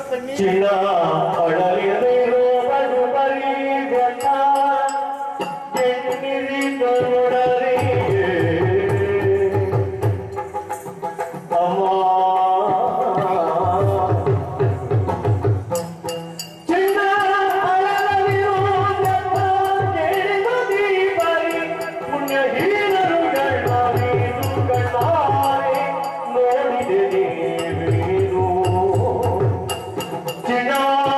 ಕಣ್ಣೀರು ಚಿನ್ನ ಅಳಲಿರೋ ಬಡು ಬರೀಗಣ್ಣ ಬೆನ್ನಿರಿ ಕರುಣರಿಗೆ ಅಮ್ಮ ಚಿನ್ನ ಅಳಲಿರೋ ಜನ್ಮ ಕೇಳಿದ ದೀಪರಿ ಪುಣ್ಯಹೀನರು ಗಣ್ಣವೀರು ಗಣ್ಣಾರೆ ನೋಡಿದೆ ನೀವೇನು ಚಿನ್ನ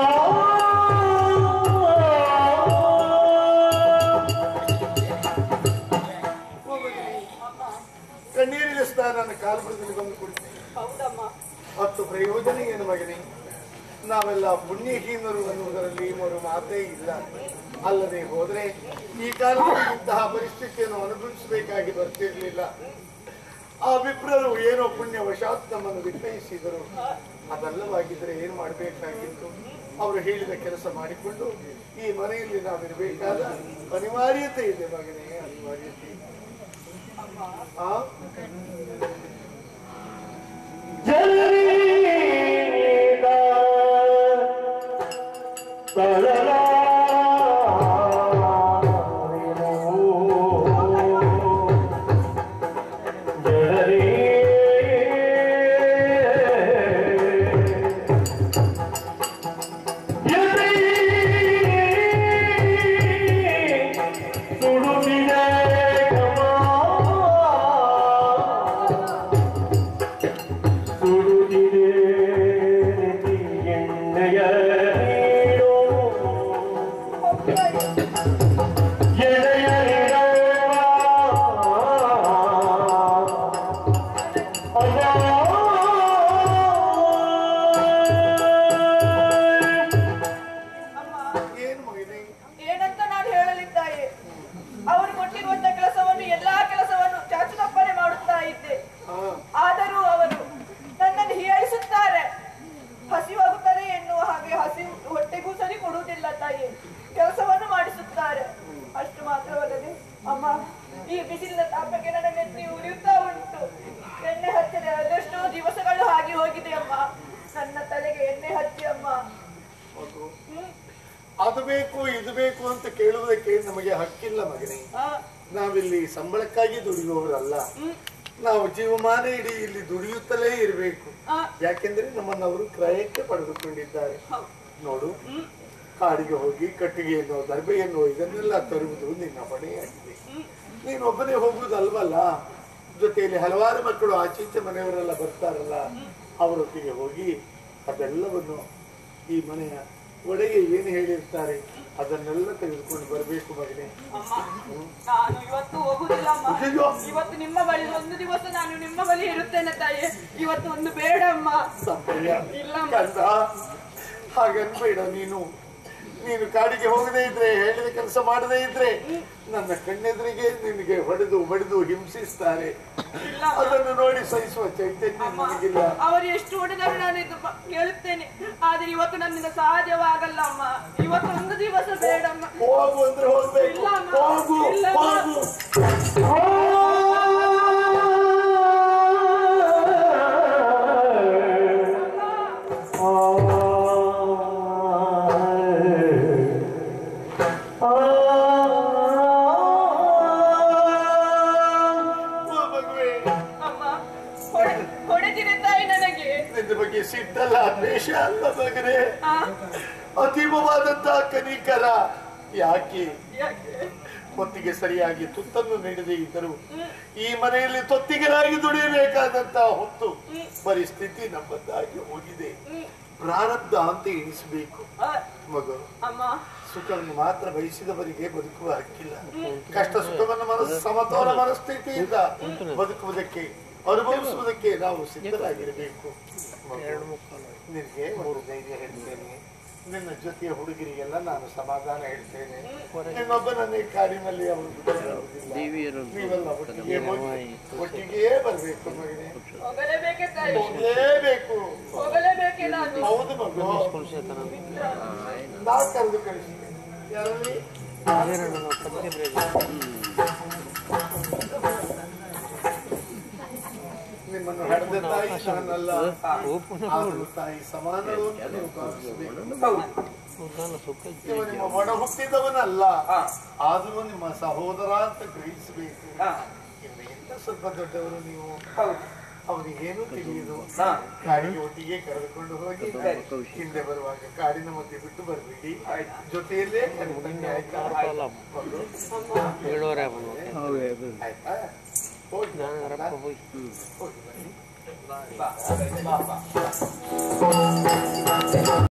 ಕಣ್ಣೀರಿಳಿಸ್ತಾ ನನ್ನ ಕಾಲ್ಬುಡದಲ್ಲಿ ಬಂದು ಕುಳಿತು ಹೌದಮ್ಮ ಮತ್ತು ಪ್ರಯೋಜನ ಏನು ಮಗನೇ ನಾವೆಲ್ಲ ಪುಣ್ಯಹೀನರು ಅನ್ನುವುದರಲ್ಲಿ ಮರು ಮಾತೇ ಇಲ್ಲ ಅಲ್ಲದೆ ಹೋದ್ರೆ ಈ ಕಾಲದಲ್ಲಿ ಇಂತಹ ಪರಿಸ್ಥಿತಿಯನ್ನು ಅನುಭವಿಸಬೇಕಾಗಿ ಬರ್ತಿರ್ಲಿಲ್ಲ ಆ ವಿಪ್ರರು ಏನೋ ಪುಣ್ಯವಶಾತ್ ನಮ್ಮನ್ನು ವಿನಯಿಸಿದರು ಅದಲ್ಲವಾಗಿದ್ರೆ ಏನು ಮಾಡಬೇಕಾಗಿತ್ತು ಅವರು ಹೇಳಿದ ಕೆಲಸ ಮಾಡಿಕೊಂಡು ಈ ಮನೆಯಲ್ಲಿ ನಾವಿರಬೇಕಾದ ಅನಿವಾರ್ಯತೆ ಇದೆ ಮಗನೇ ಅನಿವಾರ್ಯತೆ ಇದೆ. ಆ ಜನರೀದ ತಳಲಾರೆನು. ಜನರೀ ಎದೆ ಸುಡುತ್ತಿದೆ ಘಮ. ಸುಡುತ್ತಿದೆ ಎಣ್ಣೆಯ ನೀರು. ಎಳೆಯ ನೀರವ್ವ. ಅಮ್ಮ ಏನು ಮಗನೇ ಏನಂತ ನಾನು ಹೇಳಲಿದ್ದಾಯೆ ಅವರು ಕೊಟ್ಟಿರುವಂತ ಕೆಲಸವನ್ನು ಎಲ್ಲಾ ಕೆಲಸವನ್ನು ಚಾಚುತಪ್ಪನೆ ಮಾಡುತ್ತಾ ಇದ್ದೆ ಹಾ ಆದರೂ ಅವರು ನನ್ನನ್ನು ಹೀಯಾಳಿಸುತ್ತಾರೆ ಹಸಿವಾಗುತ್ತದೆ ಎನ್ನುವ ಹಾಗೆ ಹಸಿ ಹೊಟ್ಟೆಗೂ ಸರಿ ಕೊಡುವುದಿಲ್ಲ ತಾಯಿ ಕೆಲಸವನ್ನು ಮಾಡಿಸುತ್ತಾರೆ ಅಷ್ಟು ಮಾತ್ರವಲ್ಲದೆ ಅಮ್ಮ ಈ ಬಿಸಿಲಿನ ತಾಪಕ್ಕೆ ನನ್ನ ನೆತ್ತಿ ಉರಿಯುತ್ತಾ ಉಂಟು ಎಣ್ಣೆ ಹಚ್ಚದೆ ಅದೆಷ್ಟೋ ದಿವಸಗಳು ಹಾಗೆ ಹೋಗಿದೆ ಅಮ್ಮ ನನ್ನ ತಲೆಗೆ ಎಣ್ಣೆ ಹಚ್ಚಿ ಅಮ್ಮ ಮಗು ಹ್ಮ್ ಅದು ಬೇಕು ಇದು ಬೇಕು ಅಂತ ಕೇಳುವುದಕ್ಕೆ ನಮಗೆ ಹಕ್ಕಿಲ್ಲ ಮಗನೇ ಆ, ನಾವಿಲ್ಲಿ ಸಂಬಳಕ್ಕಾಗಿ ದುಡಿಯುವವರಲ್ಲ ಹ್ಮ್ ನಾವು ಜೀವಮಾನ ಇಡೀ ಇಲ್ಲಿ ದುಡಿಯುತ್ತಲೇ ಇರಬೇಕು ಆ, ಯಾಕೆಂದ್ರೆ ನಮ್ಮನ್ನು ಅವರು ಕ್ರಯಕ್ಕೆ ಪಡೆದುಕೊಂಡಿದ್ದಾರೆ ಹೌದು. ನೋಡು ಹ್ಮ್ ಕಾಡಿಗೆ ಹೋಗಿ ಕಟ್ಟಿಗೆಯನ್ನು ದರ್ಬೆಯನ್ನು ಇದನ್ನೆಲ್ಲ ತರುವುದು ನಿನ್ನ ಹೊಣೆಯಾಗಿದೆ ಹ್ಮ್ ನೀನು ಒಬ್ಬನೇ ಹೋಗುವುದಲ್ವಲ್ಲ ಜೊತೆಯಲ್ಲಿ ಹಲವಾರು ಮಕ್ಕಳು ಆಚೀಚೆ ಮನೆಯವರೆಲ್ಲ ಬರ್ತಾರಲ್ಲ ಅವರೊಟ್ಟಿಗೆ ಹೋಗಿ ಅದೆಲ್ಲವನ್ನು ಈ ಮನೆಯ ಒಡೆಗೆ ಏನು ಹೇಳಿರ್ತಾರೆ ಅದನ್ನೆಲ್ಲ ತೆಗೆದುಕೊಂಡು ಬರಬೇಕು ಮಗನೇ ಅಮ್ಮ ನಾನು ಇವತ್ತು ಹೋಗುದಿಲ್ಲ ಅಮ್ಮ ಅಯ್ಯೋ. ಇವತ್ತು ನಿಮ್ಮ ಬಳಿ ಒಂದು ದಿವಸ ನಾನು ನಿಮ್ಮ ಬಳಿ ಇರುತ್ತೇನೆ ತಾಯಿ ಇವತ್ತು ಒಂದು ಬೇಡ ಅಮ್ಮ ಸಂಪ್ರದಾಯ ಇಲ್ಲ ಕಂದ ಹಾಗನ್ಬೇಡ ನೀನು ನೀನು ಕಾಡಿಗೆ ಹೋಗದೇ ಇದ್ರೆ ಹೇಳಿದ ಕೆಲಸ ಮಾಡದೇ ಇದ್ರೆ ನನ್ನ ಕಣ್ಣೆದುರಿಗೆ ನಿನಗೆ ಹೊಡೆದು ಹೊಡೆದು ಹಿಂಸಿಸ್ತಾರೆ ಇಲ್ಲ ಅದನ್ನು ನೋಡಿ ಸಹಿಸುವ ಚೈತನ್ಯ ಅಮ್ಮ ನನಗಿಲ್ಲ ಅವರು ಎಷ್ಟು ಹೊಡೆದರೂ ನಾನು ಇದು ಬ- ಕೇಳುತ್ತೇನೆ ಆದ್ರೆ ಇವತ್ತು ನನ್ನಿಂದ ಸಾಧ್ಯವಾಗಲ್ಲ ಅಮ್ಮ ಇವತ್ತು ಒಂದು ದಿವಸ ಬೇಡಮ್ಮ ಹೋಗು ಅಂದ್ರೆ ಹೋಗ್ಬೇಕು ಇಲ್ಲ ಅಮ್ಮ. ಹೋಗು ಇಲ್ಲ ಅಮ್ಮ. ಹೋಗು ಓ ಮಗುವೇ ಅಮ್ಮ ಹೊಡೆ- ಹೊಡೆದಿದೆ ತಾಯಿ ನನಗೆ ನಿನ್ನ ಬಗ್ಗೆ ಸಿಟ್ಟಲ್ಲ ದ್ವೇಷ ಅಲ್ಲ ಮಗನೇ ಆ, ಅತೀವವಾದಂತಹ ಕನಿಕರ ಯಾಕೆ ಯಾಕೆ ಹೊತ್ತಿಗೆ ಸರಿಯಾಗಿ ತುತ್ತನ್ನು ನೀಡದೇ ಇದ್ದರು ಈ ಮನೆಯಲ್ಲಿ ತೊತ್ತಿಗೆರಾಗಿ ದುಡಿಯಬೇಕಾದಂತಹ ಹೊತ್ತು ಪರಿಸ್ಥಿತಿ ನಮ್ಮದಾಗಿ ಹೋಗಿದೆ ಹ್ಮ್. ಪ್ರಾರಬ್ಧ ಅಂತ ಎಣಿಸಬೇಕು ಆ, ಮಗು ಅಮ್ಮ ಸುಖವನ್ನು ಮಾತ್ರ ಬಯಸಿದವರಿಗೆ ಬದುಕುವ ಹಕ್ಕಿಲ್ಲ ಕಷ್ಟ ಸುಖವನ್ನು ಮನಸ್ಸು ಸಮತೋಲ ಮನಸ್ಥಿತಿಯಿಂದ ಬದುಕುವುದಕ್ಕೆ ಅನುಭವಿಸುವುದಕ್ಕೆ ನಾವು ಸಿದ್ಧರಾಗಿರಬೇಕು ಮಗು, ನಿನಗೆ ಒಂದು ಧೈರ್ಯ ಹೇಳ್ತೇನೆ ನಿನ್ನ ಜೊತೆಯ ಹುಡುಗರಿಗೆಲ್ಲ ನಾನು ಸಮಾಧಾನ ಹೇಳ್ತೇನೆ ನಿನ್ನೊಬ್ಬನನ್ನೇ ಕಾಡಿನಲ್ಲಿ ಅವರು ಬಿಡುವುದಿಲ್ಲ. ನೀವೆಲ್ಲ ಒಟ್ಟಿಗೆ ಹೋಗಿ ಒಟ್ಟಿಗೆ ಬರಬೇಕು ಮಗನೇ ಹೋಗಲೇಬೇಕೆ ತಾಯಿ ಹೋಗ್ಲೇಬೇಕು ಹೋಗಲೇಬೇಕೆ ನಾನು ಹೌದು ಮಗು ನಾವು ಕರೆದು ಕಳಿಸ್ತೇವೆ ಯಾರಲ್ಲಿ ನಿಮ್ಮನ್ನ ನಿನ್ನನ್ನು ಹಡೆದ ತಾಯಿ ನಾನಲ್ಲ ಆದರೂ ತಾಯಿ ಸಮಾನಳು ಅಂತ ನೀವು ಭಾವಿಸಬೇಕು ಹೌದು ನೀವು ನಿಮ್ಮ ಒಡ ಹುಟ್ಟಿದವನಲ್ಲ ಹಾ. ಆದರೂ ನಿಮ್ಮ ಸಹೋದರ ಅಂತ ಗ್ರಹಿಸಬೇಕು ಹಾ. ಇನ್ನು ಎಂತ ಸ್ವಲ್ಪ ದೊಡ್ಡವರು ನೀವು ಹೌದು ಅವನಿಗೇನು ತಿಳಿಯುದು ಹಾ. ಕಾಡಿಗೆ ಒಟ್ಟಿಗೆ ಕರೆದುಕೊಂಡು ಹೋಗಿ ಸರಿ. ಹಿಂದೆ ಬರುವಾಗ ಕಾಡಿನ ಮಧ್ಯೆ ಬಿಟ್ಟು ಬರಬೇಡಿ ಆಯ್ತು. ಜೊತೆಯಲ್ಲೇ ಕರೆದುಕೊಂಡು ಆಯ್ತಾ ಮಗಳು? ಏಳುವರೆ ಆಗ್ಬೋದು ಆಯ್ತಾ ಹೋಗಿ ನಾನು ರಪ್ಪ ಹೋಗಿ ಹೋಗಿ ಬನ್ನಿ ಬಾ ಬಾ ಬಾ